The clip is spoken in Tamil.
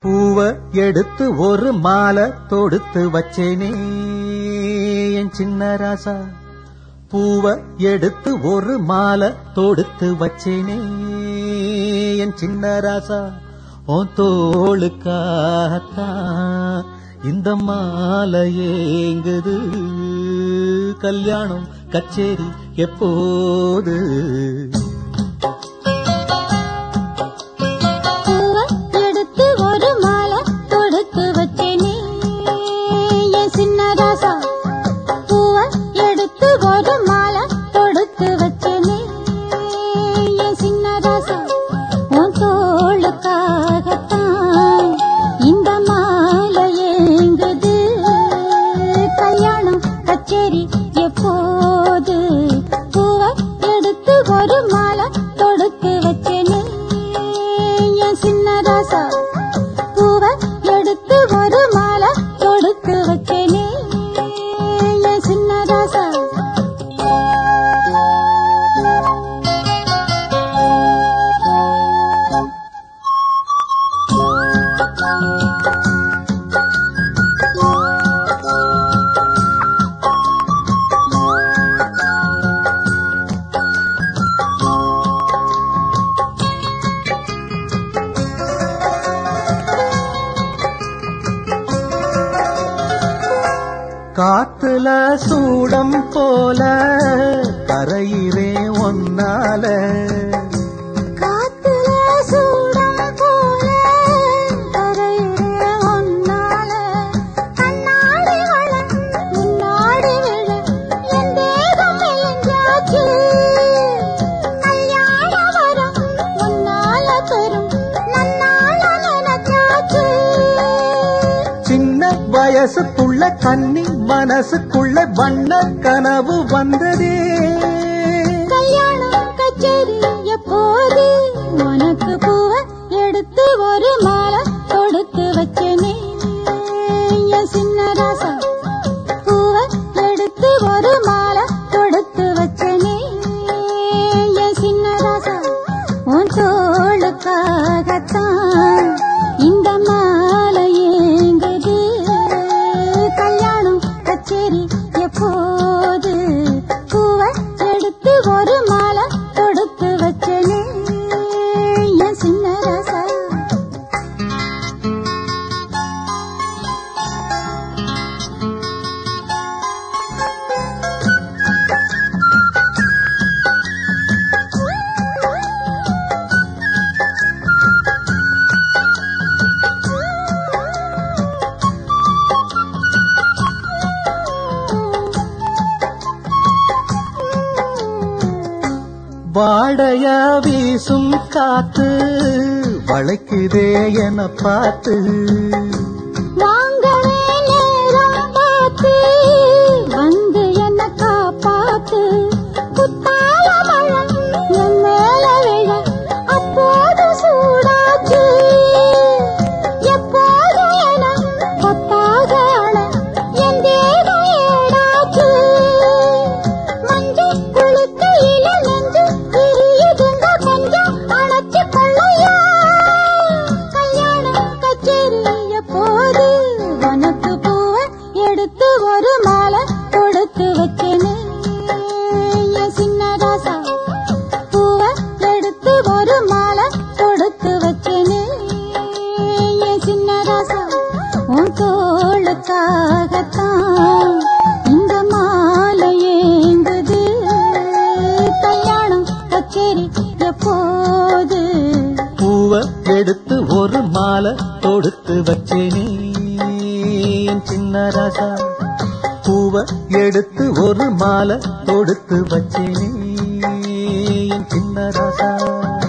பூவ எடுத்து ஒரு மாலை தொடுத்து வச்சேனே என் சின்ன ராசா பூவ எடுத்து ஒரு மாலை தொடுத்து வச்சேனே என் சின்ன ராசா உன் தோளுக்காகத்தான் இந்த மாலை ஏங்குது கல்யாணம் கச்சேரி எப்போது பூவ எடுத்து ஒரு மாலை தொடுத்து வச்சேனே என் சின்ன ராசா பூவ எடுத்து ஒரு மாலை தொடுத்து வச்சேனே என் சின்ன ராசா உன் தோளுக்காகத்தான் இந்த மாலை ஏங்குது கல்யாணம் கச்சேரி எப்போது பூவ எடுத்து ஒரு மாலை தொடுத்து வச்சேனே என் சின்ன ராசா பூவ எடுத்து ஒரு மாலை தொடுத்து வச்சேனே என் சின்ன ராசா காத்துல சூடம் போல கரையிறே ஒன்னால காத்துல சூடம் போல கரையிற ஒன்னால கண்ணாடி வள முன்னாடி விழ என் தேகம் மெலிஞ்சாச்சு கல்யாண வரம் முன்னால பெறும் நன்னால நினைச்சாச்சு சின்ன வயசுக்குள்ள கன்னி மனசுக்குள்ள வண்ண கனவு வந்ததே கல்யாணம் கச்சேரி எப்போது உனக்கு பூவ எடுத்து ஒரு மாலை தொடுத்து வச்சேனே என் சின்ன ராசா பூவ எடுத்து ஒரு மாலை தொடுத்து வச்சேனே என் சின்ன ராசா உன் தோளுக்காகத்தான் இந்த மாலை ஏங்குது கல்யாணம் கச்சேரி எப்போது பூவ எடுத்து ஒரு மாலை தொடுத்து வச்சனே என் சின்ன ராசா வாடைய வீசும் காத்து வளைக்குதே என பார்த்து வாங்கவே நேரம் பார்த்து வந்து என்ன காப்பாத்து குத்தால மழை என் மேல விழ அப்போது சூடாச்சு எப்போது என கொத்தாக அழ என் தேகம் ஏடாச்சு மஞ்சள் குளிக்கையில நெஞ்சு விரியுதுங்க கொஞ்சம் அணைச்சு கொள்ளையா கல்யாணம் கச்சேரி எப்போது உனக்கு பூவ எடுத்து ஒரு மாலை கொடுத்து வச்சேனே என் சின்ன ராசா பூவ எடுத்து ஒரு மாலை கொடுத்து வச்சேனே என் சின்ன ராசா உன் தோளுக்காகத்தான் இந்த மாலை ஏங்குது கல்யாணம் கச்சேரி எப்போது பூவ எடுத்து ஒரு மாலை தொடுத்து வச்சேனே என் சின்ன ராசா பூவ எடுத்து ஒரு மாலை தொடுத்து வச்சேனே என் சின்ன ராசா